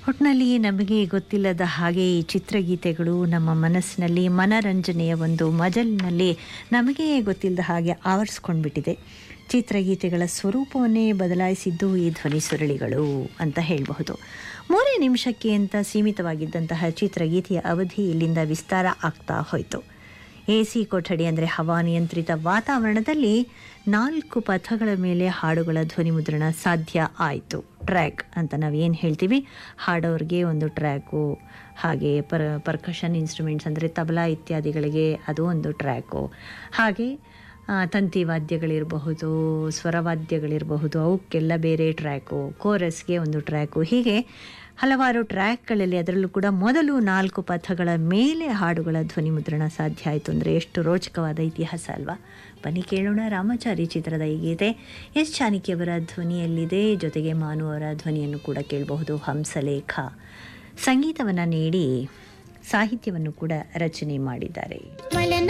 ಒಟ್ಟಿನಲ್ಲಿ ನಮಗೆ ಗೊತ್ತಿಲ್ಲದ ಹಾಗೆ ಈ ಚಿತ್ರಗೀತೆಗಳು ನಮ್ಮ ಮನಸ್ಸಿನಲ್ಲಿ ಮನರಂಜನೆಯ ಒಂದು ಮಜಲಿನಲ್ಲಿ ನಮಗೆ ಗೊತ್ತಿಲ್ಲದ ಹಾಗೆ ಆವರಿಸ್ಕೊಂಡ್ಬಿಟ್ಟಿದೆ ಚಿತ್ರಗೀತೆಗಳ ಸ್ವರೂಪವನ್ನೇ ಬದಲಾಯಿಸಿದ್ದು ಈ ಧ್ವನಿ ಸುರಳಿಗಳು ಅಂತ ಹೇಳಬಹುದು ಮೂರೇ ನಿಮಿಷಕ್ಕೆ ಅಂತ ಸೀಮಿತವಾಗಿದ್ದಂತಹ ಚಿತ್ರಗೀತೆಯ ಅವಧಿ ಇಲ್ಲಿಂದ ವಿಸ್ತಾರ ಆಗ್ತಾ ಹೋಯಿತು ಎ ಸಿ ಕೊಠಡಿ ಅಂದರೆ ಹವಾನಿಯಂತ್ರಿತ ವಾತಾವರಣದಲ್ಲಿ ನಾಲ್ಕು ಪಥಗಳ ಮೇಲೆ ಹಾಡುಗಳ ಧ್ವನಿ ಮುದ್ರಣ ಸಾಧ್ಯ ಆಯಿತು ಟ್ರ್ಯಾಕ್ ಅಂತ ನಾವು ಏನು ಹೇಳ್ತೀವಿ ಹಾಡೋರಿಗೆ ಒಂದು ಟ್ರ್ಯಾಕು ಹಾಗೆ ಪರ್ ಪರ್ಕಷನ್ ಇನ್ಸ್ಟ್ರೂಮೆಂಟ್ಸ್ ಅಂದರೆ ತಬಲಾ ಇತ್ಯಾದಿಗಳಿಗೆ ಅದು ಒಂದು ಟ್ರ್ಯಾಕು ಹಾಗೆ ಆ, ತಂತಿ ವಾದ್ಯಗಳಿರಬಹುದು ಸ್ವರವಾದ್ಯಗಳಿರಬಹುದು ಅವಕ್ಕೆಲ್ಲ ಬೇರೆ ಟ್ರ್ಯಾಕು ಕೋರಸ್ಗೆ ಒಂದು ಟ್ರ್ಯಾಕು ಹೀಗೆ ಹಲವಾರು ಟ್ರ್ಯಾಕ್ಗಳಲ್ಲಿ ಅದರಲ್ಲೂ ಕೂಡ ಮೊದಲು ನಾಲ್ಕು ಪಥಗಳ ಮೇಲೆ ಹಾಡುಗಳ ಧ್ವನಿ ಮುದ್ರಣ ಸಾಧ್ಯ ಆಯಿತು ಅಂದರೆ ಎಷ್ಟು ರೋಚಕವಾದ ಇತಿಹಾಸ ಅಲ್ವಾ ಬನ್ನಿ ಕೇಳೋಣ ರಾಮಾಚಾರಿ ಚಿತ್ರದ ಈ ಗೀತೆ ಎಸ್ ಚಾಣಕ್ಯವರ ಧ್ವನಿಯಲ್ಲಿದೆ ಜೊತೆಗೆ ಮಾನು ಅವರ ಧ್ವನಿಯನ್ನು ಕೂಡ ಕೇಳಬಹುದು ಹಂಸಲೇಖ ಸಂಗೀತವನ್ನು ನೀಡಿ ಸಾಹಿತ್ಯವನ್ನು ಕೂಡ ರಚನೆ ಮಾಡಿದ್ದಾರೆ ಮಲೆನ